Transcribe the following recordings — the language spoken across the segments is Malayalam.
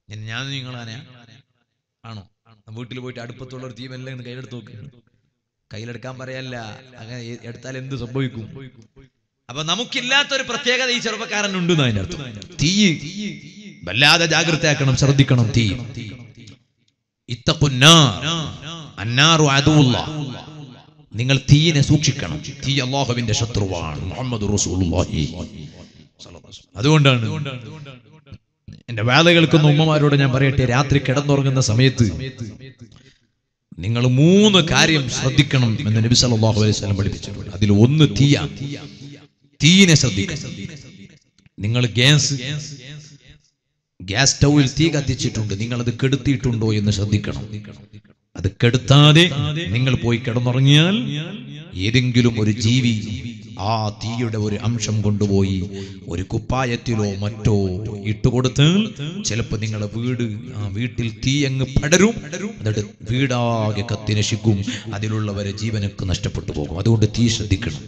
ഞാൻ ഞാൻ നിങ്ങളാനെയാ ആണോ വീട്ടിൽ പോയിട്ട് അടുപ്പത്തുള്ള ഒരു തീ മെല്ലെ ഒന്ന് കയ്യിലെടുത്ത് നോക്ക് കയ്യിലെടുക്കാൻ പറയല്ല അങ്ങനെ എ- എടുത്താൽ എന്ത് സംഭവിക്കും അപ്പൊ നമുക്കില്ലാത്തൊരു പ്രത്യേകത ഈ ചെറുപ്പക്കാരനുണ്ട് അതിന്റെ അർത്ഥം തീ വല്ലാതെ ജാഗ്രതയാക്കണം ശ്രദ്ധിക്കണം തീ ഇത്തഖുന്നാർ. അന്നാറു അദുവുല്ലാ. നിങ്ങൾ തീയിനെ സൂക്ഷിക്കണം തീ അള്ളാഹുവിന്റെ ശത്രുവാണ് മുഹമ്മദ് റസൂലുള്ളാഹി അതുകൊണ്ടാണ് എന്റെ വേല കേൾക്കുന്ന ഉമ്മമാരോട് ഞാൻ പറയട്ടെ രാത്രി കിടന്നുറങ്ങുന്ന സമയത്ത് നിങ്ങൾ മൂന്ന് കാര്യം ശ്രദ്ധിക്കണം എന്ന് നബി സല്ലല്ലാഹു അലൈഹി വസല്ലം പഠിപ്പിച്ചിട്ടുണ്ട് അതിൽ ഒന്ന് തീയ തീയിനെ ശ്രദ്ധിക്കണം നിങ്ങൾ ഗ്യാസ് ഗ്യാസ് സ്റ്റൗവിൽ തീ കത്തിച്ചിട്ടുണ്ട് നിങ്ങൾ അത് കെടുത്തിയിട്ടുണ്ടോ എന്ന് ശ്രദ്ധിക്കണം അത് കെടുത്താതെ നിങ്ങൾ പോയി കിടന്നുറങ്ങിയാൽ ഏതെങ്കിലും ഒരു ജീവി ആ തീയുടെ ഒരു അംശം കൊണ്ടുപോയി ഒരു കുപ്പായത്തിലോ മറ്റോ ഇട്ടുകൊടുത്താൽ ചിലപ്പോൾ നിങ്ങളുടെ വീട് ആ വീട്ടിൽ തീ അങ്ങ് പടരും എന്നിട്ട് വീടാകെ കത്തി നശിക്കും അതിലുള്ളവരെ ജീവനൊക്കെ നഷ്ടപ്പെട്ടു പോകും അതുകൊണ്ട് തീ ശ്രദ്ധിക്കണം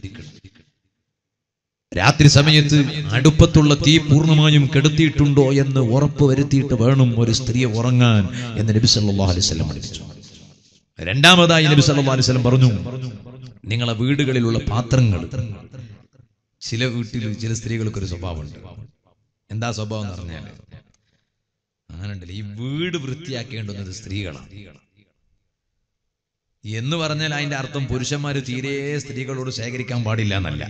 രാത്രി സമയത്ത് അടുപ്പത്തുള്ള തീ പൂർണ്ണമായും കെടുത്തിയിട്ടുണ്ടോ എന്ന് ഉറപ്പ് വരുത്തിയിട്ട് വേണം ഒരു സ്ത്രീയെ ഉറങ്ങാൻ എന്ന് നബി സല്ലല്ലാഹു അലൈഹി വസല്ലം പഠിപ്പിച്ചു രണ്ടാമതായി നബി സല്ലല്ലാഹു അലൈഹി വസല്ലം പറഞ്ഞു നിങ്ങളെ വീടുകളിലുള്ള പാത്രങ്ങൾ ചില വീട്ടിൽ ചില സ്ത്രീകൾക്ക് ഒരു സ്വഭാവമുണ്ട് എന്താ സ്വഭാവം എന്ന് പറഞ്ഞാൽ അങ്ങനെ ഉണ്ടല്ലോ ഈ വീട് വൃത്തിയാക്കേണ്ടുന്നത് സ്ത്രീകളാണ് എന്ന് പറഞ്ഞാൽ അതിന്റെ അർത്ഥം പുരുഷന്മാര് തീരെ സ്ത്രീകളോട് ശേഖരിക്കാൻ പാടില്ല എന്നല്ല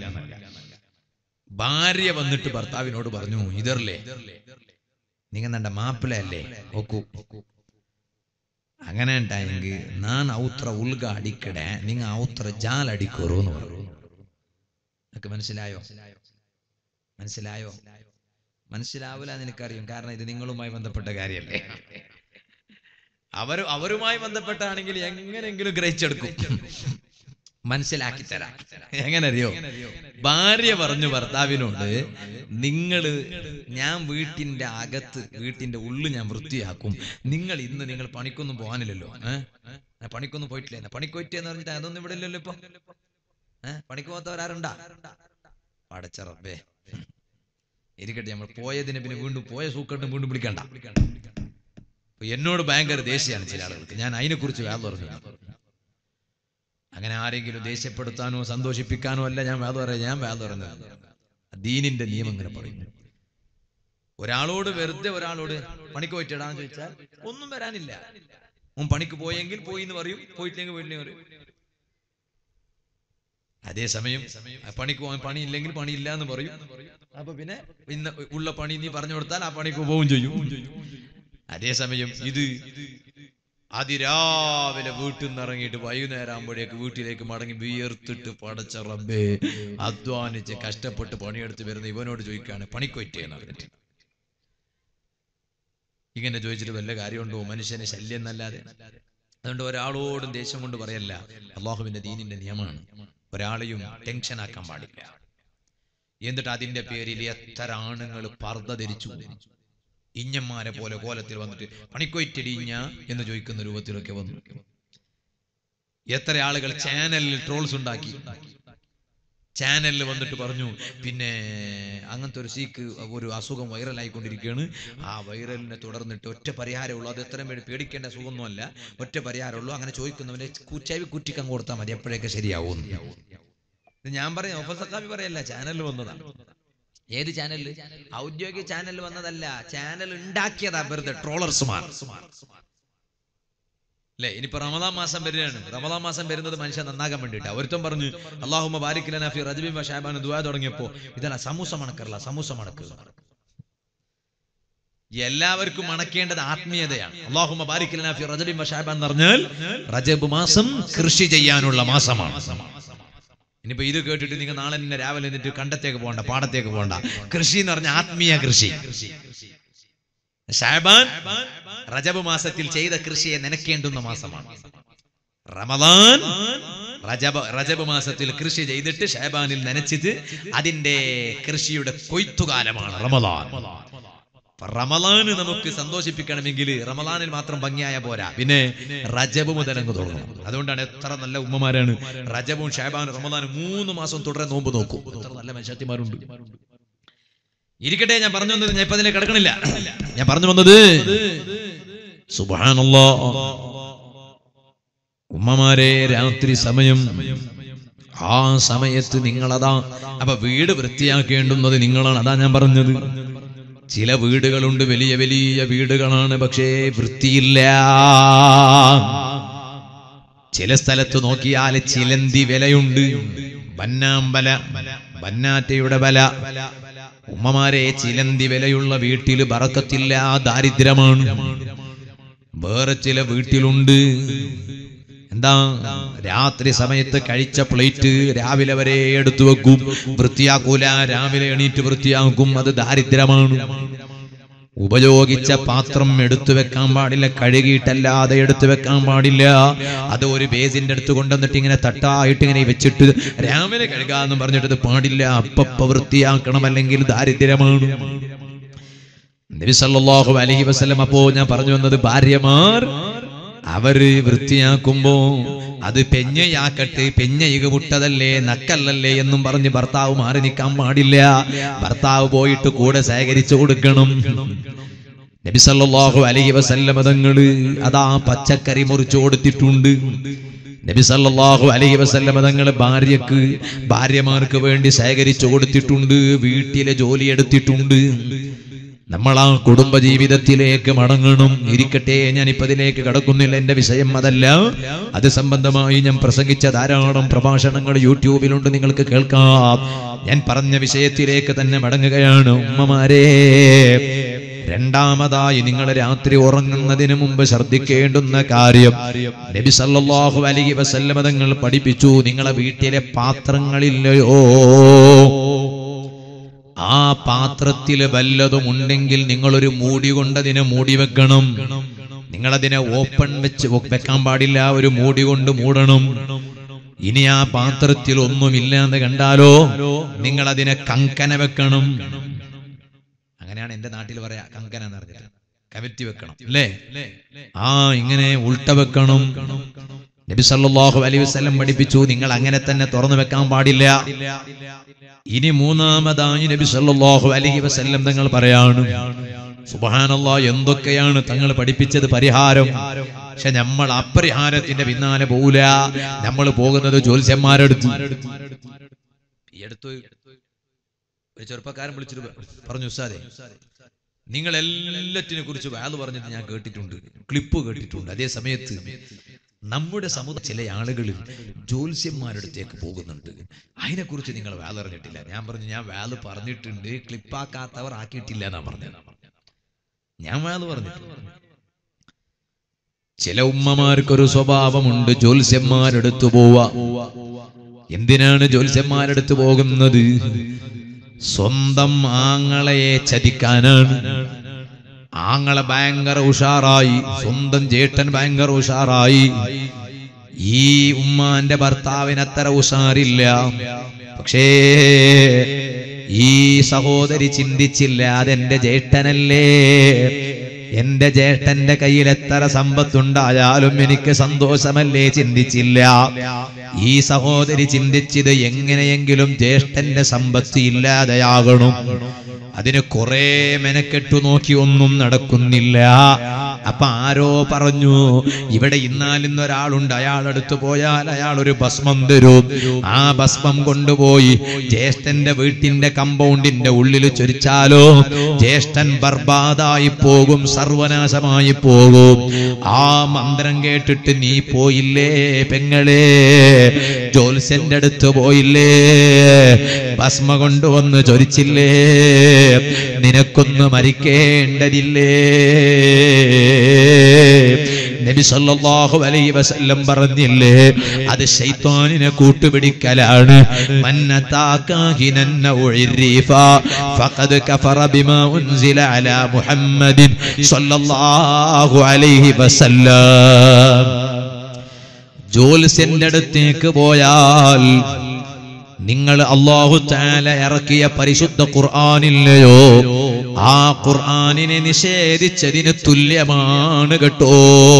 ഭാര്യ വന്നിട്ട് ഭർത്താവിനോട് പറഞ്ഞു ഇതല്ലേ നിങ്ങൾ എന്റെ മാപ്പിളയല്ലേ ഒക്കു അങ്ങനെ ഉണ്ടായെങ്കിൽ ഞാൻ ഔത്ര ഉൾഗ അടിക്കടെ നിങ്ങൾ ഔത്ര ജാൽ അടിക്കോറൂ എന്ന് പറഞ്ഞു നിനക്ക് മനസ്സിലായോ മനസ്സിലായോ മനസ്സിലാവില്ല എന്ന് എനിക്കറിയും കാരണം ഇത് നിങ്ങളുമായി ബന്ധപ്പെട്ട കാര്യമല്ലേ അവർ അവരുമായി ബന്ധപ്പെട്ടാണെങ്കിൽ എങ്ങനെയെങ്കിലും ഗ്രഹിച്ചെടുക്കും മനസ്സിലാക്കി തരാം എങ്ങനെ അറിയോ ഭാര്യ പറഞ്ഞു ഭർത്താവിനോട് നിങ്ങള് ഞാൻ വീട്ടിന്റെ അകത്ത് വീട്ടിന്റെ ഉള്ളു ഞാൻ വൃത്തിയാക്കും നിങ്ങൾ ഇന്ന് നിങ്ങൾ പണിക്കൊന്നും പോകാനില്ലല്ലോ ഏഹ് പണിക്കൊന്നും പോയിട്ടില്ല പണിക്ക് പോയിട്ടെന്ന് പറഞ്ഞിട്ട് അതൊന്നും ഇവിടെ ഇല്ലല്ലോ ഇപ്പൊ ഏഹ് പണിക്ക് പോകാത്തവരാരുണ്ടാ പടച്ച റബ്ബേ ഇരിക്കട്ടെ നമ്മൾ പോയതിന് പിന്നെ വീണ്ടും പോയ സൂക്കട്ട് വീണ്ടും പിടിക്കണ്ട അപ്പൊ എന്നോട് ഭയങ്കര ദേഷ്യമാണ് ചില ആളുകൾക്ക് ഞാൻ അതിനെക്കുറിച്ച് വേദ പറഞ്ഞു അങ്ങനെ ആരെങ്കിലും ദേഷ്യപ്പെടുത്താനോ സന്തോഷിപ്പിക്കാനോ അല്ല ഞാൻ വേദ പറയാം ഞാൻ വേദ പറഞ്ഞത് ദീനിന്റെ നിയമം ഇങ്ങനെ പറയുന്നു ഒരാളോട് വെറുതെ ഒരാളോട് പണിക്ക് പോയിട്ടിടാന്ന് ചോദിച്ചാൽ ഒന്നും വരാനില്ല ഓൻ പണിക്ക് പോയെങ്കിൽ പോയി എന്ന് പറയും പോയിട്ടില്ലെങ്കിൽ പോയില്ലെങ്കിൽ പറയും അതേസമയം ആ പണിക്ക് പോകാൻ പണിയില്ലെങ്കിൽ പണിയില്ല എന്ന് പറയും അപ്പൊ പിന്നെ ഇന്ന് ഉള്ള പണി നീ പറഞ്ഞു കൊടുത്താൽ ആ പണിക്ക് പോവും ചെയ്യും അതേസമയം ഇത് അതിരാവിലെ വീട്ടിൽ നിന്ന് ഇറങ്ങിയിട്ട് വൈകുന്നേരം ആകുമ്പോഴേക്ക് വീട്ടിലേക്ക് മടങ്ങി വിയർത്തിട്ട് പടച്ച റബ്ബേ അധ്വാനിച്ച് കഷ്ടപ്പെട്ട് പണിയെടുത്ത് വരുന്ന ഇവനോട് ചോദിക്കുകയാണ് പണിക്കൊറ്റേന്ന് പറഞ്ഞിട്ട് ഇങ്ങനെ ചോദിച്ചിട്ട് വല്ല കാര്യമുണ്ടോ മനുഷ്യന് ശല്യം എന്നല്ലാതെ അതുകൊണ്ട് ഒരാളോടും ദേഷ്യം കൊണ്ട് പറയല്ല അള്ളാഹുവിന്റെ ദീനിന്റെ നിയമമാണ് ഒരാളെയും ടെൻഷൻ ആക്കാൻ പാടില്ല എന്നിട്ട് അതിന്റെ പേരിൽ എത്ര ആണുങ്ങൾ പർദ്ദ ധരിച്ചു ഇഞ്ഞന്മാരെ പോലെ കോലത്തിൽ വന്നിട്ട് പണിക്കൊയിറ്റടി ഇഞ്ഞ എന്ന് ചോദിക്കുന്ന രൂപത്തിലൊക്കെ വന്നു എത്ര ആളുകൾ ചാനലിൽ ട്രോൾസ് ഉണ്ടാക്കി ചാനലിൽ വന്നിട്ട് പറഞ്ഞു പിന്നെ അങ്ങനത്തെ ഒരു സീക്ക് ഒരു അസുഖം വൈറലായിക്കൊണ്ടിരിക്കുകയാണ് ആ വൈറലിനെ തുടർന്നിട്ട് ഒറ്റ പരിഹാരമുള്ളൂ അത് എത്രയും പേടി പേടിക്കേണ്ട അസുഖമൊന്നുമല്ല ഒറ്റ പരിഹാരമുള്ളൂ അങ്ങനെ ചോദിക്കുന്നവനെ കുച്ചാവി കുറ്റിക്കം കൊടുത്താൽ മതി എപ്പോഴൊക്കെ ശരിയാവും ഇത് ഞാൻ പറയാം ഒഫസക്കാബി പറയല്ല ചാനലിൽ വന്നതാണ് ഏത് ചാനലിൽ ഔദ്യോഗിക ചാനലിൽ വന്നതല്ല ചാനൽ ഉണ്ടാക്കിയതാ വെറുതെ ട്രോളർസുമാർ അല്ലെ ഇനിയിപ്പോ റമദാൻ മാസം വരികയാണ് റമദാൻ മാസം വരുന്നത് മനുഷ്യൻ നന്നാകാൻ വേണ്ടിയിട്ട് ഒരുത്തം പറഞ്ഞു അള്ളാഹുമ ബാരിക്കില്ല നഫി റജബിൻ ഷാബാൻ ദുആ തുടങ്ങിയപ്പോ ഇതല്ല സമൂസ മണക്കറല്ല സമൂസ മണക്കുക എല്ലാവർക്കും മണക്കേണ്ടത് ആത്മീയതയാണ് അള്ളാഹുമ ബാരിക്കില്ല നഫി റജബിൻ ഷാബാൻ എന്ന് പറഞ്ഞാൽ റജബ് മാസം കൃഷി ചെയ്യാനുള്ള മാസമാണ് ഇനിയിപ്പോ ഇത് കേട്ടിട്ട് നിങ്ങൾ നാളെ തന്നെ രാവിലെ എന്നിട്ട് കണ്ടത്തേക്ക് പോകണ്ട പാടത്തേക്ക് പോകണ്ട കൃഷി എന്ന് പറഞ്ഞ ആത്മീയ കൃഷി ഷാബാൻ റജബ് മാസത്തിൽ ചെയ്ത കൃഷിയെ നനയ്ക്കേണ്ടുന്ന മാസമാണ് റമദാൻ റജബ് റജബ് മാസത്തിൽ കൃഷി ചെയ്തിട്ട് ഷാബാനിൽ നനച്ചിട്ട് അതിന്റെ കൃഷിയുടെ കൊയ്ത്തുകാലമാണ് റമദാൻ റമലാന് നമുക്ക് സന്തോഷിപ്പിക്കണമെങ്കിൽ റമലാനിൽ മാത്രം ഭംഗിയായ പോരാ പിന്നെ റജബ് മുതൽ അങ്ങ് തുടങ്ങണം അതുകൊണ്ടാണ് എത്ര നല്ല ഉമ്മമാരാണ് റജബും ഷാബാനും റമലാനും മൂന്ന് മാസം തുടരെ നോമ്പ് നോക്കും എത്ര നല്ല മനുഷ്യത്തിമാരുണ്ട് ഇരിക്കട്ടെ ഞാൻ പറഞ്ഞു വന്നത് ഞാൻ ഇപ്പൊ അതിലേക്ക് കിടക്കണില്ല ഞാൻ പറഞ്ഞു വന്നത് സുബാനല്ലോ ഉമ്മമാരെ രാത്രി സമയം ആ സമയത്ത് നിങ്ങളതാ അപ്പൊ വീട് വൃത്തിയാക്കേണ്ടുന്നത് നിങ്ങളാണ് അതാ ഞാൻ പറഞ്ഞത് ചില വീടുകളുണ്ട് വലിയ വലിയ വീടുകളാണ് പക്ഷേ വൃത്തിയില്ല ചില സ്ഥലത്ത് നോക്കിയാൽ ചിലന്തി വിലയുണ്ട് ബന്നാമ്പല ബന്നാറ്റയുടെ ബല ഉമ്മമാരെ ചിലന്തി വിലയുള്ള വീട്ടിൽ ബറക്കത്തില്ല ദാരിദ്ര്യമാണ് വേറെ ചില വീട്ടിലുണ്ട് എന്താ രാത്രി സമയത്ത് കഴിച്ച പ്ലേറ്റ് രാവിലെ വരെ എടുത്തു വെക്കും വൃത്തിയാക്കൂല രാവിലെ എണീറ്റ് വൃത്തിയാക്കും അത് ദാരിദ്ര്യമാണ് ഉപയോഗിച്ച പാത്രം എടുത്തു വെക്കാൻ പാടില്ല കഴുകിയിട്ടല്ലാതെ എടുത്തു വെക്കാൻ പാടില്ല അത് ഒരു ബേസിന്റെ അടുത്ത് കൊണ്ടുവന്നിട്ട് ഇങ്ങനെ തട്ടായിട്ട് ഇങ്ങനെ വെച്ചിട്ട് രാവിലെ കഴുകാന്ന് പറഞ്ഞിട്ട് ഇത് പാടില്ല അപ്പപ്പ വൃത്തിയാക്കണം അല്ലെങ്കിൽ ദാരിദ്ര്യമാണ് നബി സല്ലല്ലാഹു അലൈഹി വസല്ലം അപ്പോ ഞാൻ പറഞ്ഞു വന്നത് ഭാര്യമാർ അവര് വൃത്തിയാക്കുമ്പോ അത് പെഞ്ഞയാക്കട്ടെ പെഞ്ഞയിക വിട്ടതല്ലേ നക്കല്ലല്ലേ എന്നും പറഞ്ഞ് ഭർത്താവ് മാറി നിൽക്കാൻ പാടില്ല ഭർത്താവ് പോയിട്ട് കൂടെ ശേഖരിച്ചു കൊടുക്കണം നബി സല്ലല്ലാഹു അലൈഹി വസല്ലം തങ്ങള് അതാ പച്ചക്കറി മുറിച്ചു കൊടുത്തിട്ടുണ്ട് നബി സല്ലല്ലാഹു അലൈഹി വസല്ലം തങ്ങള് ഭാര്യക്ക് ഭാര്യമാർക്ക് വേണ്ടി ശേഖരിച്ചു കൊടുത്തിട്ടുണ്ട് വീട്ടിലെ ജോലി എടുത്തിട്ടുണ്ട് നമ്മൾ ആ കുടുംബ ജീവിതത്തിലേക്ക് മടങ്ങണം ഇരിക്കട്ടെ ഞാൻ ഇപ്പൊ അതിലേക്ക് കടക്കുന്നില്ല എന്റെ വിഷയം അതല്ല അത് സംബന്ധമായി ഞാൻ പ്രസംഗിച്ച ധാരാളം പ്രഭാഷണങ്ങൾ യൂട്യൂബിലുണ്ട് നിങ്ങൾക്ക് കേൾക്കാം ഞാൻ പറഞ്ഞ വിഷയത്തിലേക്ക് തന്നെ മടങ്ങുകയാണ് ഉമ്മമാരെ രണ്ടാമതായി നിങ്ങൾ രാത്രി ഉറങ്ങുന്നതിന് മുമ്പ് ശ്രദ്ധിക്കേണ്ടുന്ന കാര്യം നബി സല്ലല്ലാഹു അലൈഹി വസല്ലമ തങ്ങൾ പഠിപ്പിച്ചു നിങ്ങളെ വീട്ടിലെ പാത്രങ്ങളില്ലയോ ആ പാത്രത്തിൽ വല്ലതും ഉണ്ടെങ്കിൽ നിങ്ങളൊരു മൂടി കൊണ്ടതിനെ മൂടി വെക്കണം നിങ്ങളതിനെ ഓപ്പൺ വെച്ച് വെക്കാൻ പാടില്ല ഒരു മൂടി കൊണ്ട് മൂടണം ഇനി ആ പാത്രത്തിൽ ഒന്നുമില്ലാന്ന് കണ്ടാലോ നിങ്ങൾ അതിനെ കങ്കന വെക്കണം അങ്ങനെയാണ് എന്റെ നാട്ടിൽ പറയാ കങ്കന എന്ന് പറഞ്ഞിട്ട് കവറ്റി വെക്കണം അല്ലേ ആ ഇങ്ങനെ ഉൾട്ട വെക്കണം നബി സല്ലല്ലാഹു അലൈഹി വസല്ലം പഠിപ്പിച്ചു നിങ്ങൾ അങ്ങനെ തന്നെ തുറന്നു വെക്കാൻ പാടില്ല ഇനി മൂന്നാമതായി നബി സല്ലല്ലാഹു അലൈഹി വസല്ലം തങ്ങൾ പറയാണ് സുബ്ഹാനല്ലാ എന്തൊക്കെയാണ് തങ്ങൾ പഠിപ്പിച്ചത് പരിഹാരം പക്ഷെ നമ്മൾ അപരിഹാരത്തിന്റെ പിന്നാലെ പോകൂല നമ്മൾ പോകുന്നത് ജ്യോത്സ്യന്മാരെടുത്ത് ഈ അടുത്ത് ഒരു ചെറുപ്പക്കാരൻ വിളിച്ചിട്ട് പറഞ്ഞു ഉസ്താദെ നിങ്ങൾ എല്ലാറ്റിനെ കുറിച്ച് വാല് പറഞ്ഞിട്ട് ഞാൻ കേട്ടിട്ടുണ്ട് ക്ലിപ്പ് കേട്ടിട്ടുണ്ട് അതേ സമയത്ത് നമ്മുടെ സമുദായ ചില ആളുകൾ ജ്യോത്സ്യന്മാരടുത്തേക്ക് പോകുന്നുണ്ട് അതിനെക്കുറിച്ച് നിങ്ങൾ വാലറിഞ്ഞിട്ടില്ല ഞാൻ പറഞ്ഞു ഞാൻ വാല് പറഞ്ഞിട്ടുണ്ട് ക്ലിപ്പാക്കാത്തവർ ആക്കിയിട്ടില്ല എന്നാ പറഞ്ഞത് ഞാൻ വാല് പറഞ്ഞിട്ടുണ്ട് ചില ഉമ്മമാർക്കൊരു സ്വഭാവമുണ്ട് ജ്യോത്സ്യന്മാരെടുത്തു പോവാ എന്തിനാണ് ജ്യോത്സ്യന്മാരെടുത്ത് പോകുന്നത് സ്വന്തം ആങ്ങളയെ ചതിക്കാനാണ് ആങ്ങളെ ഭയങ്കര ഉഷാറായി സ്വന്തം ചേട്ടൻ ഭയങ്കര ഉഷാറായി ഈ ഉമ്മാന്റെ ഭർത്താവിന് അത്ര ഉഷാറില്ല പക്ഷേ ഈ സഹോദരി ചിന്തിച്ചില്ല അതെന്റെ ജേട്ടനല്ലേ എന്റെ ജേട്ടന്റെ കയ്യിൽ എത്ര സമ്പത്തുണ്ടായാലും എനിക്ക് സന്തോഷമല്ലേ ചിന്തിച്ചില്ല ഈ സഹോദരി ചിന്തിച്ചത് എങ്ങനെയെങ്കിലും ജ്യേഷ്ഠന്റെ സമ്പത്ത് ഇല്ലാതെയാകണം അതിന് കുറെ മെനക്കെട്ടു നോക്കി ഒന്നും നടക്കുന്നില്ല അപ്പൊ ആരോ പറഞ്ഞു ഇവിടെ ഇന്നാലിന്ന് ഒരാളുണ്ട് അയാളടുത്ത് പോയാൽ അയാൾ ഒരു ഭസ്മം തരും ആ ഭസ്മം കൊണ്ടുപോയി ജ്യേഷ്ഠന്റെ വീട്ടിന്റെ കമ്പൗണ്ടിന്റെ ഉള്ളിൽ ചൊരിച്ചാലോ ജ്യേഷ്ഠൻ ബർബാദായി പോകും സർവനാശമായി പോകും ആ മന്ത്രം കേട്ടിട്ട് നീ പോയില്ലേ പെങ്ങളെ ജോത്സ്യന്റെ അടുത്ത് പോയില്ലേ ഭസ്മ കൊണ്ടുവന്ന് ചൊരിച്ചില്ലേ നിനക്കൊന്ന് മരിക്കേണ്ടതില്ലേ നബി സല്ലല്ലാഹു അലൈഹി വസല്ലം പറഞ്ഞില്ലേ അത് ശൈത്താനിനെ കൂട്ടുപിടിക്കലാണ് മന്നതാകാഹിനൻ ഉഇരിഫ ഫഖദ് കഫറ ബിമാ ഉൻസില അലാ മുഹമ്മദിൻ സല്ലല്ലാഹു അലൈഹി വസല്ലം ജോൽസ്യന്റെ അടുത്തേക്ക് പോയാൽ നിങ്ങൾ അള്ളാഹു താല ഇറക്കിയ പരിശുദ്ധ ഖുർആാനില്ലയോ ആ ഖുർആാനിനെ നിഷേധിച്ചതിന് തുല്യമാണ് കേട്ടോ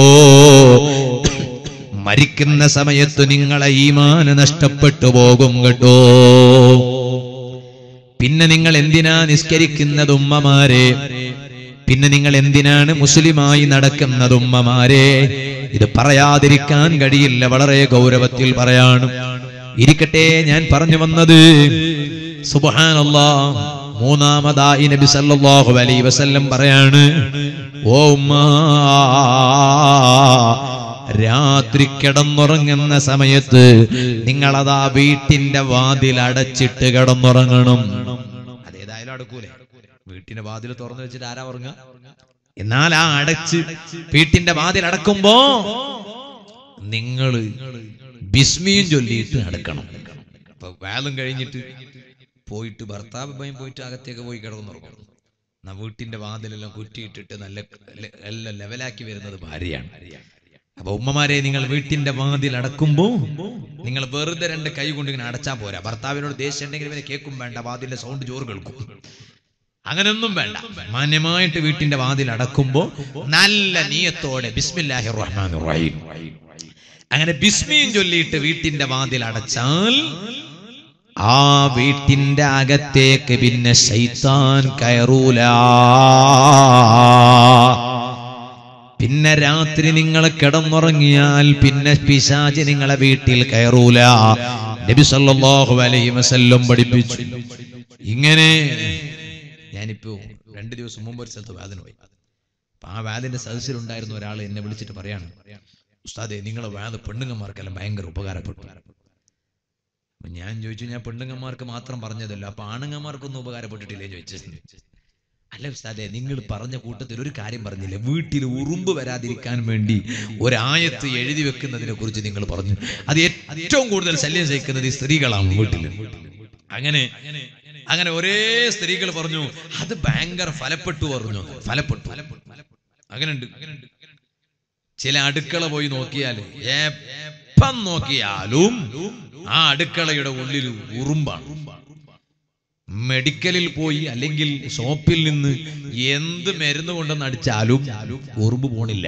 മരിക്കുന്ന സമയത്ത് നിങ്ങളെ ഈമാന് നഷ്ടപ്പെട്ടു പോകും കേട്ടോ പിന്നെ നിങ്ങൾ എന്തിനാ നിസ്കരിക്കുന്നത് ഉമ്മമാരെ പിന്നെ നിങ്ങൾ എന്തിനാണ് മുസ്ലിമായി നടക്കുന്നത് ഉമ്മമാരെ ഇത് പറയാതിരിക്കാൻ കഴിയില്ല വളരെ ഗൗരവത്തിൽ പറയാണ് ഇരിക്കട്ടെ ഞാൻ പറഞ്ഞു വന്നത് സുബ്ഹാനല്ലാ മൂന്നാമതായി നബി സല്ലല്ലാഹു അലൈഹി വസല്ലം പറയാണ് ഓ ഉമ്മാ രാത്രി കിടന്നുറങ്ങുന്ന സമയത്ത് നിങ്ങളതാ വീട്ടിന്റെ വാതിൽ അടച്ചിട്ട് കിടന്നുറങ്ങണം അതേതായാലും അടക്കൂലേ വീട്ടിന്റെ വാതിൽ തുറന്നു വെച്ചിട്ട് ആരാ ഉറങ്ങുക എന്നാൽ ആ അടച്ച് വീട്ടിന്റെ വാതിൽ അടക്കുമ്പോ നിങ്ങള് ബിസ്മിയും ചൊല്ലിയിട്ട് അടക്കണം അപ്പൊ വേലം കഴിഞ്ഞിട്ട് പോയിട്ട് ഭർത്താവ് ഭയം പോയിട്ട് അകത്തേക്ക് പോയി കിടന്നുറങ്ങും എന്നാ വീട്ടിന്റെ വാതിലെല്ലാം കുറ്റിയിട്ടിട്ട് നല്ല ലെ- എല്ലാം ലെവലാക്കി വരുന്നത് ഭാര്യയാണ് അപ്പൊ ഉമ്മമാരെ നിങ്ങൾ വീട്ടിന്റെ വാതിൽ അടക്കുമ്പോ നിങ്ങൾ വെറുതെ രണ്ട് കൈ കൊണ്ട് ഇങ്ങനെ അടച്ചാ പോരാ ഭർത്താവിനോട് ദേഷ്യം ഉണ്ടെങ്കിൽ ഇവനെ കേൾക്കും വേണ്ട വാതിലിന്റെ സൗണ്ട് ചോറ് കേൾക്കും അങ്ങനെയൊന്നും വേണ്ട മാന്യമായിട്ട് വീട്ടിന്റെ വാതിൽ അടക്കുമ്പോ നല്ല നീയത്തോടെ ബിസ്മില്ലാഹിർ റഹ്മാൻ റഹീം അങ്ങനെ ബിസ്മിയും ചൊല്ലിയിട്ട് വീട്ടിന്റെ വാതിൽ അടച്ചാൽ ആ വീട്ടിന്റെ അകത്തേക്ക് പിന്നെ ശൈത്താൻ കയറൂല പിന്നെ രാത്രി നിങ്ങൾ കിടന്നുറങ്ങിയാൽ പിന്നെ പിശാചി നിങ്ങളെ വീട്ടിൽ കയറൂല നബി സല്ലല്ലാഹു അലൈഹി വസല്ലം പഠിപ്പിച്ചു ഇങ്ങനെ ഞാനിപ്പോ രണ്ട് ദിവസം മുമ്പ് ഒരു സ്ഥലത്ത് വാതിന് പോയി അപ്പൊ ആ വാതിന്റെ സദസ്സിലുണ്ടായിരുന്ന ഒരാൾ എന്നെ വിളിച്ചിട്ട് പറയാണ് ഉസ്താദെ നിങ്ങളെ വാത് പെണ്ണുങ്ങന്മാർക്കെല്ലാം ഭയങ്കര ഉപകാരപ്പെട്ടു അപ്പൊ ഞാൻ ചോദിച്ചു ഞാൻ പെണ്ണുങ്ങന്മാർക്ക് മാത്രം പറഞ്ഞതല്ല അപ്പൊ ആണുങ്ങന്മാർക്കൊന്നും ഉപകാരപ്പെട്ടിട്ടില്ലേ ചോദിച്ചു അല്ല ഉസ്താദെ നിങ്ങൾ പറഞ്ഞ കൂട്ടത്തിൽ ഒരു കാര്യം പറഞ്ഞില്ലേ വീട്ടിൽ ഉറുമ്പ് വരാതിരിക്കാൻ വേണ്ടി ഒരായത്ത് എഴുതി വെക്കുന്നതിനെ കുറിച്ച് നിങ്ങൾ പറഞ്ഞു അത് ഏറ്റവും കൂടുതൽ ശല്യം സഹിക്കുന്നത് ഈ സ്ത്രീകളാണ് വീട്ടിൽ അങ്ങനെ അങ്ങനെ ഒരേ സ്ത്രീകൾ പറഞ്ഞു അത് ഭയങ്കര ഫലപ്പെട്ടു പറഞ്ഞു ഫലപ്പെട്ടു അങ്ങനെയുണ്ട് ചില അടുക്കള പോയി നോക്കിയാൽ എപ്പം നോക്കിയാലും ആ അടുക്കളയുടെ ഉള്ളിൽ ഉറുമ്പാണ് മെഡിക്കലിൽ പോയി അല്ലെങ്കിൽ ഷോപ്പിൽ നിന്ന് എന്ത് മരുന്ന് കൊണ്ടെന്ന് അടിച്ചാലും ഉറുമ്പ് പോണില്ല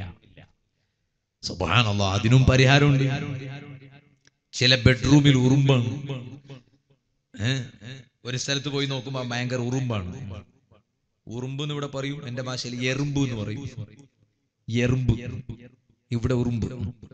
സുബ്ഹാനല്ലാ അതിനും പരിഹാരമുണ്ട് ചില ബെഡ്റൂമിൽ ഉറുമ്പാണ് ഏ? ഒരു സ്ഥലത്ത് പോയി നോക്കുമ്പോ ഭയങ്കര ഉറുമ്പാണ് ഉറുമ്പ് എന്ന് ഇവിടെ പറയും എന്റെ ഭാഷയിൽ എറുമ്പ് എന്ന് പറയും എറുമ്പ് ഇവിടെ ഉറുമ്പ്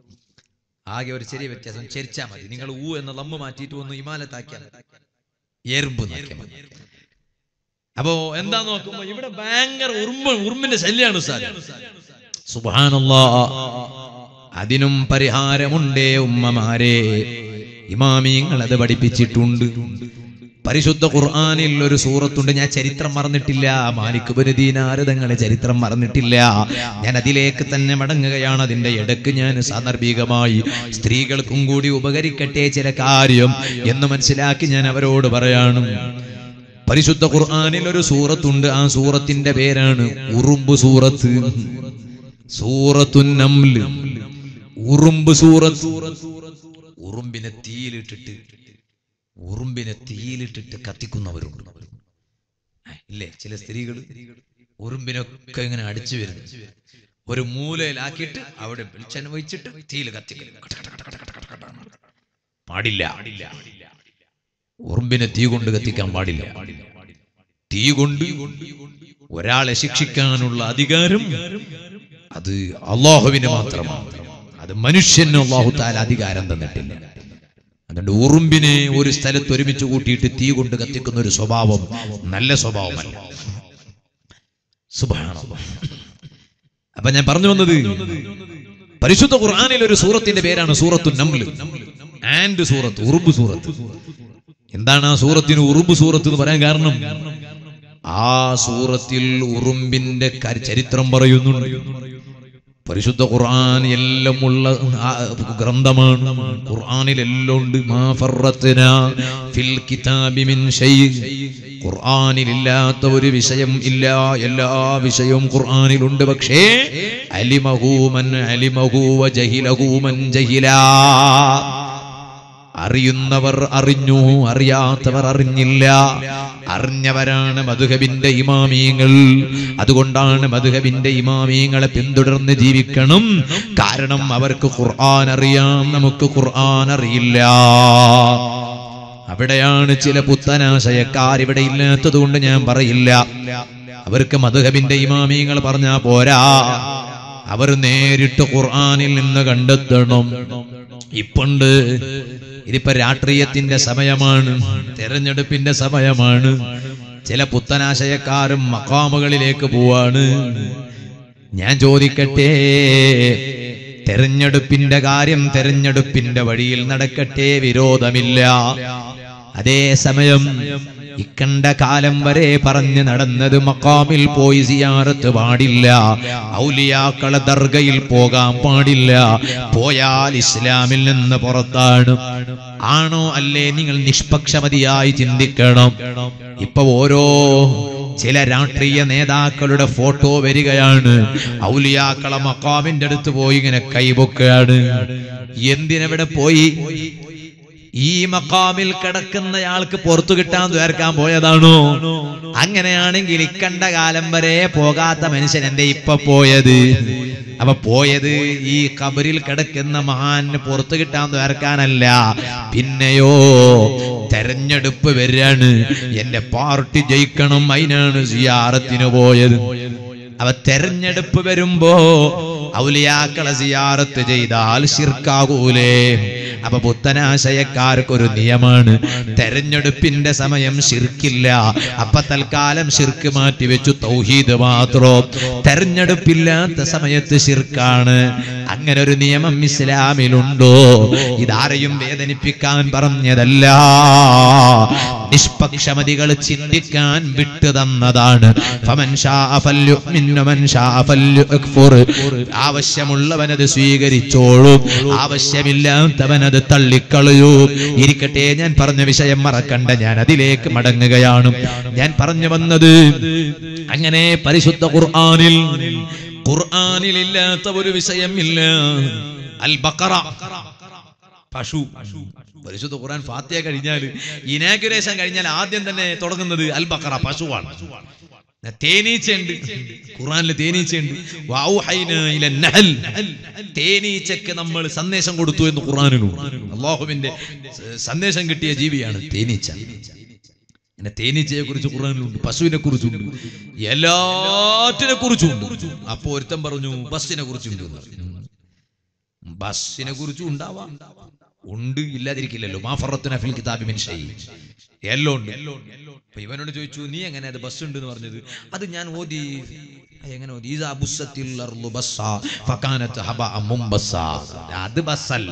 ആകെ ഒരു ചെറിയ വ്യത്യാസം ചരിച്ചാ മതി നിങ്ങൾ ഊ എന്ന ലമ്മ് മാറ്റിയിട്ട് ഒന്ന് ഇമാലത്താക്കിയാൽ മതി. എറുമ്പ് എന്നാക്കിയാൽ മതി അപ്പോ എന്താ നോക്കുമ്പോ ഇവിടെ ഭയങ്കര ഉറുമ്പ് ഉറുമ്പിന്റെ ശല്യാണ് സാർ സുബാനല്ലാ അതിനും പരിഹാരമുണ്ടേ ഉമ്മമാരെ ഇമാമിങ്ങൾ അത് പഠിപ്പിച്ചിട്ടുണ്ട് പരിശുദ്ധ ഖുർആനിൽ ഒരു സൂറത്തുണ്ട് ഞാൻ ചരിത്രം മറന്നിട്ടില്ല മാലിക് ബിൻ ദീനാർ തങ്ങളെ ചരിത്രം മറന്നിട്ടില്ല ഞാൻ അതിലേക്ക് തന്നെ മടങ്ങുകയാണ് അതിന്റെ ഇടക്ക് ഞാൻ സാന്ദർഭികമായി സ്ത്രീകൾക്കും കൂടി ഉപകരിക്കട്ടെ ചില കാര്യം എന്ന് മനസ്സിലാക്കി ഞാൻ അവരോട് പറയാണ് പരിശുദ്ധ ഖുർആനിൽ ഒരു സൂറത്തുണ്ട് ആ സൂറത്തിന്റെ പേരാണ് ഉറുമ്പ് സൂറത്ത് സൂറത്തു നംല് ഉറുമ്പ് സൂറത്ത് ഉറുമ്പിനെ തീയിലിട്ടിട്ട് ഉറുമ്പിനെ തീയിലിട്ടിട്ട് കത്തിക്കുന്നവരുണ്ട് ഇല്ലേ ചില സ്ത്രീകൾ ഉറുമ്പിനൊക്കെ ഇങ്ങനെ അടിച്ചു വരുന്നു ഒരു മൂലയിലാക്കിയിട്ട് അവിടെ വെളിച്ചെണ്ണ വെച്ചിട്ട് തീയിൽ കത്തിക്കും പാടില്ല ഉറുമ്പിനെ തീ കൊണ്ട് കത്തിക്കാൻ പാടില്ല തീ കൊണ്ട് ഒരാളെ ശിക്ഷിക്കാനുള്ള അധികാരം അത് അള്ളാഹുവിന് മാത്രമാണ് അത് മനുഷ്യന് അള്ളാഹു താല അധികാരം തന്നിട്ടില്ല അതുകൊണ്ട് ഉറുമ്പിനെ ഒരു സ്ഥലത്ത് ഒരുമിച്ച് കൂട്ടിയിട്ട് തീ കൊണ്ട് കത്തിക്കുന്ന ഒരു സ്വഭാവം നല്ല സ്വഭാവമല്ല സുബ്ഹാനല്ലാഹ്. അപ്പൊ ഞാൻ പറഞ്ഞു വന്നത് പരിശുദ്ധ ഖുർആനിൽ ഒരു സൂറത്തിന്റെ പേരാണ് സൂറത്തു നംല് ആൻഡ് സൂറത്ത് ഉറുമ്പ് സൂറത്ത് എന്താണ് ആ സൂറത്തിന് ഉറുമ്പ് സൂറത്ത് എന്ന് പറയാൻ കാരണം ആ സൂറത്തിൽ ഉറുമ്പിന്റെ കരി- ചരിത്രം പറയുന്നുണ്ട് പരിശുദ്ധ ഖുർആൻ എല്ലാം ഉള്ള ആ ഗ്രന്ഥമാണ് ഖുർആനിൽ എല്ലാം ഉണ്ട് മാ ഫറത്നാ ഫിൽ കിതാബി മിൻ ഷൈ ഖുർആനിൽ ഇല്ലാത്ത ഒരു വിഷയം ഇല്ല എല്ലാ വിഷയവും ഖുർആനിലുണ്ട് പക്ഷേ അലിമഹു മൻ അലിമഹു വ ജഹിലഹു മൻ ജഹിലാ അറിയുന്നവർ അറിഞ്ഞു അറിയാത്തവർ അറിഞ്ഞില്ല അറിഞ്ഞവരാണ് മധുഹബിന്റെ ഇമാമീങ്ങൾ അതുകൊണ്ടാണ് മധുഹബിന്റെ ഇമാമീങ്ങളെ പിന്തുടർന്ന് ജീവിക്കണം കാരണം അവർക്ക് ഖുർആൻ അറിയാം നമുക്ക് ഖുർആൻ അറിയില്ല അവിടെയാണ് ചില പുത്തനാശയക്കാർ ഇവിടെ ഇല്ലാത്തത് കൊണ്ട് ഞാൻ പറയില്ല അവർക്ക് മധുഹബിന്റെ ഇമാമിങ്ങൾ പറഞ്ഞാ പോരാ അവർ നേരിട്ട് ഖുർആനിൽ നിന്ന് കണ്ടെത്തണം ഇപ്പുണ്ട് ഇതിപ്പോ രാഷ്ട്രീയത്തിന്റെ സമയമാണ് തെരഞ്ഞെടുപ്പിന്റെ സമയമാണ് ചില പുത്തനാശയക്കാരും മക്കാമുകളിലേക്ക് പോവാണ് ഞാൻ ചോദിക്കട്ടെ തെരഞ്ഞെടുപ്പിന്റെ കാര്യം തെരഞ്ഞെടുപ്പിന്റെ വഴിയിൽ നടക്കട്ടെ വിരോധമില്ല അതേ സമയം ഇക്കണ്ട കാലം വരെ പറഞ്ഞു നടന്നത് മക്കാമിൽ പോയി സിയാറത്ത് പാടില്ല ഔലിയാക്കളെ ദർഗയിൽ പോകാൻ പാടില്ല പോയാൽ ഇസ്ലാമിൽ നിന്ന് പുറത്താണ് ആണോ അല്ലേ നിങ്ങൾ നിഷ്പക്ഷമതിയായി ചിന്തിക്കണം ഇപ്പൊ ഓരോ ചില രാഷ്ട്രീയ നേതാക്കളുടെ ഫോട്ടോ വരികയാണ് ഔലിയാക്കളെ മക്കാമിന്റെ അടുത്ത് പോയി ഇങ്ങനെ കൈപൊക്കുകയാണ് എന്തിനെവിടെ പോയി ഈ മക്കാമിൽ കിടക്കുന്നയാൾക്ക് പുറത്തു കിട്ടാൻ ദ്വാരക്കാൻ പോയതാണോ അങ്ങനെയാണെങ്കിൽ ഇക്കണ്ട കാലം വരെ പോകാത്ത മനുഷ്യൻ എന്റെ ഇപ്പൊ പോയത് അപ്പൊ പോയത് ഈ കബറിൽ കിടക്കുന്ന മഹാന് പുറത്തു കിട്ടാൻ ദ്വാരക്കാനല്ല പിന്നെയോ തെരഞ്ഞെടുപ്പ് വരികയാണ് എന്റെ പാർട്ടി ജയിക്കണം അതിനാണ് സിയാറത്തിന് പോയത് അവ തെരഞ്ഞെടുപ്പ് വരുമ്പോ ഔലിയാക്കളെ സിയാറത്ത് ചെയ്താൽ ശിർക്കാകൂലേ അപ്പൊ പുത്തനാശയക്കാർക്കൊരു നിയമമാണ് തെരഞ്ഞെടുപ്പിന്റെ സമയം ശിർക്കില്ല അപ്പൊ തൽക്കാലം ശിർക്ക് മാറ്റി വെച്ചു തൗഹീദ് മാത്രം തെരഞ്ഞെടുപ്പില്ലാത്ത സമയത്ത് ശിർക്കാണ് അങ്ങനെ ഒരു നിയമം ഇസ്ലാമിലുണ്ടോ ഇതാരെയും വേദനിപ്പിക്കാൻ പറഞ്ഞതല്ല നിഷ്പക്ഷമതികൾ ചിന്തിക്കാൻ വിട്ടു തന്നതാണ് ഫമൻ ശാഅ ഫല്യുഅ്മിൻ വമൻ ശാഅ ഫല്യുക്ഫുർ. ആവശ്യമുള്ളവനത് സ്വീകരിച്ചോളൂ ആവശ്യമില്ലാത്തവനത് തള്ളിക്കളയൂ ഇരിക്കട്ടെ ഞാൻ പറഞ്ഞ വിഷയം മറക്കണ്ട ഞാൻ അതിലേക്ക് മടങ്ങുകയാണ് ഞാൻ പറഞ്ഞു വന്നത് അങ്ങനെ പരിശുദ്ധ ഖുർആനിൽ ഖുർആനിൽ ഇല്ലാത്ത ഒരു വിഷയമില്ല അൽ ബക്കറ പശു പരിശുദ്ധ ഖുർആൻ ഫാത്തിയ കഴിഞ്ഞാൽ ഇനാഗുറേഷൻ കഴിഞ്ഞാൽ ആദ്യം തന്നെ തുടങ്ങുന്നത് അൽ ബക്കറ പശുവാണ് തേനീച്ചയുണ്ട് ഖുർആനിൽ തേനീച്ചയുണ്ട് വഔഹൈന ഇല നഹൽ. തേനീച്ചക്ക് നമ്മൾ സന്ദേശം കൊടുത്തു എന്ന് ഖുർആനിലുണ്ട് അള്ളാഹുവിന്റെ സന്ദേശം കിട്ടിയ ജീവിയാണ് തേനീച്ച പിന്നെ തേനീച്ചയെ കുറിച്ച് ഖുർആനിലുണ്ട് പശുവിനെ കുറിച്ചുണ്ട് എല്ലാറ്റിനെ കുറിച്ചുണ്ട് അപ്പൊ ഒരുത്തൻ പറഞ്ഞു ബസ്സിനെ കുറിച്ചുണ്ട് എന്ന് പറഞ്ഞു. ബസ്സിനെ കുറിച്ചും ഉണ്ടാവാം ഉണ്ട് ഇല്ലാതിരിക്കില്ലല്ലോ മാഫറത്തുന ഫിൽ കിതാബി മിൻ ഷൈ എല്ലാം ഉണ്ട് അപ്പൊ ഇവനോട് ചോദിച്ചു നീ എങ്ങനെ അത് ബസ് ഉണ്ട് എന്ന് പറഞ്ഞത് അത് ഞാൻ ഓതി "ആ, എങ്ങനെ ഓതി ഇദാ ബുസ്സത്തിൽ അർളു ബസ്സാ ഫകാനത്ത് ഹബഅ മുംബസ്സാ." അത് ബസ്സല്ല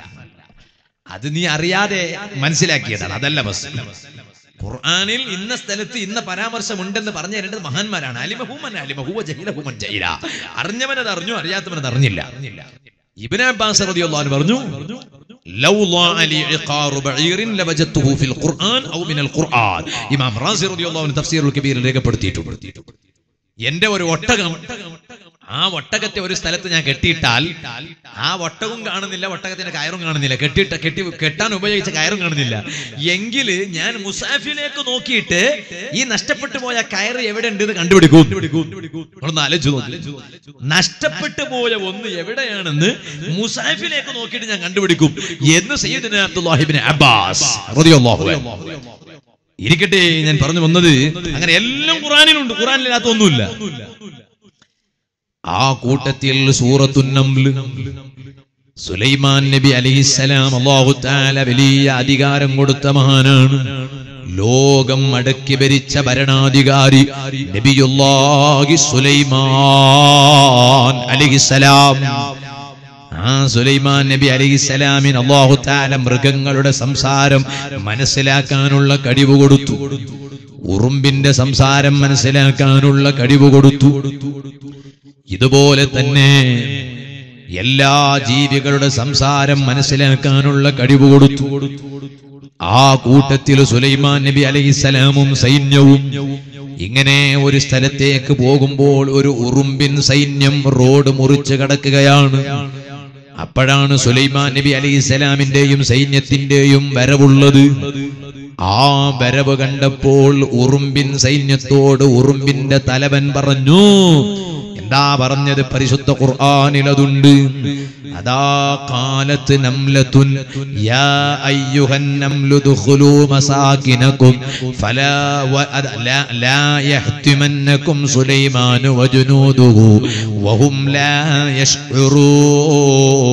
അത് നീ അറിയാതെ മനസ്സിലാക്കിയതാണ് അതല്ല ബസ് ഖുർആനിൽ ഇന്ന സ്ഥലത്ത് ഇന്ന പരാമർശം ഉണ്ടെന്ന് പറഞ്ഞു തരേണ്ടത് മഹാന്മാരാണ് അലിമഹൂമൻ അലിമഹൂവ ജഹിലഹൂമൻ ജഹില അറിഞ്ഞവനത് അറിഞ്ഞു അറിയാത്തവനത് അറിഞ്ഞില്ല ഇബ്നു അബ്ബാസ് റളിയല്ലാഹു അൻഹു പറഞ്ഞു ലൗ ളാഅ ലി ഇഖാറു ബഈറിൻ ലവജത്തുഹു ഫിൽ ഖുർആൻ ഔ മിനൽ ഖുർആൻ ഇമാം റാസി റളിയല്ലാഹു അൻഹു തഫ്സീറുൽ കബീറിൽ രേഖപ്പെടുത്തിയിട്ടുണ്ട് എന്റെ ഒരു ഒട്ടകം ആ ഒട്ടകത്തെ ഒരു സ്ഥലത്ത് ഞാൻ കെട്ടിയിട്ടാൽ ആ ഒട്ടകവും കാണുന്നില്ല ഒട്ടകത്തിന്റെ കയറും കാണുന്നില്ല കെട്ടിയിട്ട കെട്ടി കെട്ടാൻ ഉപയോഗിച്ച കയറും കാണുന്നില്ല എങ്കിൽ ഞാൻ മുസാഫിലേക്ക് നോക്കിയിട്ട് ഈ നഷ്ടപ്പെട്ടു പോയ കയറ് എവിടെ ഉണ്ട് എന്ന് കണ്ടുപിടിക്കും നിങ്ങളൊന്ന് ആലോചിച്ച് നോക്ക്. നഷ്ടപ്പെട്ടു പോയ ഒന്ന് എവിടെയാണെന്ന് മുസാഫിലേക്ക് നോക്കിയിട്ട് ഞാൻ കണ്ടുപിടിക്കും എന്ന് സയ്യിദ്ന അബ്ദുല്ലാഹിബിൻ അബ്ബാസ് റളിയല്ലാഹു അൻഹു ഇരിക്കട്ടെ ഞാൻ പറഞ്ഞു വന്നത് അങ്ങനെ എല്ലാം ഖുറാനിലുണ്ട് ഖുറാനിലില്ലാത്ത ഒന്നുമില്ല ആ കൂട്ടത്തിൽ സൂറത്തുന്നംല് സുലൈമാൻ നബി അലൈഹിസ്സലാം അല്ലാഹു തആല വലിയ അധികാരം കൊടുത്ത മഹാനാണ് ലോകം അടക്കി ഭരിച്ച ഭരണാധികാരി നബിയുല്ലാഹി സുലൈമാൻ അലൈഹിസ്സലാം ആ സുലൈമാൻ നബി അലൈഹിസ്സലാമിന് അല്ലാഹു തആല മൃഗങ്ങളുടെ സംസാരം മനസ്സിലാക്കാനുള്ള കഴിവ് കൊടുത്തു ഉറുമ്പിന്റെ സംസാരം മനസ്സിലാക്കാനുള്ള കഴിവ് കൊടുത്തു ഇതുപോലെ തന്നെ എല്ലാ ജീവികളുടെ സംസാരം മനസ്സിലാക്കാനുള്ള കഴിവ് കൊടുത്തു ആ കൂട്ടത്തിൽ സുലൈമാൻ നബി അലൈഹിസ്സലാമും സൈന്യവും ഇങ്ങനെ ഒരു സ്ഥലത്തേക്ക് പോകുമ്പോൾ ഒരു ഉറുമ്പിൻ സൈന്യം റോഡ് മുറിച്ച് കടക്കുകയാണ് അപ്പോഴാണ് സുലൈമാൻ നബി അലൈഹിസ്സലാമിന്റെയും സൈന്യത്തിന്റെയും വരവുള്ളത് ആ വരവ് കണ്ടപ്പോൾ ഉറുമ്പിൻ സൈന്യത്തോട് ഉറുമ്പിന്റെ തലവൻ പറഞ്ഞു എന്താ അതാ പറഞ്ഞത് പരിശുദ്ധ ഖുർആനിൽ അതുണ്ട് അതാ കാലത്ത് നംലത്തുൻ യാ അയ്യുഹൻ നംലു ദുഖുലൂ മസാകിനകും ഫലാ വ- അത- ലാ- ലാ യഹ്തിമന്നകും സുലൈമാനു വജുനൂദുഹു വഹും ലാ യശ്ഉറൂൻ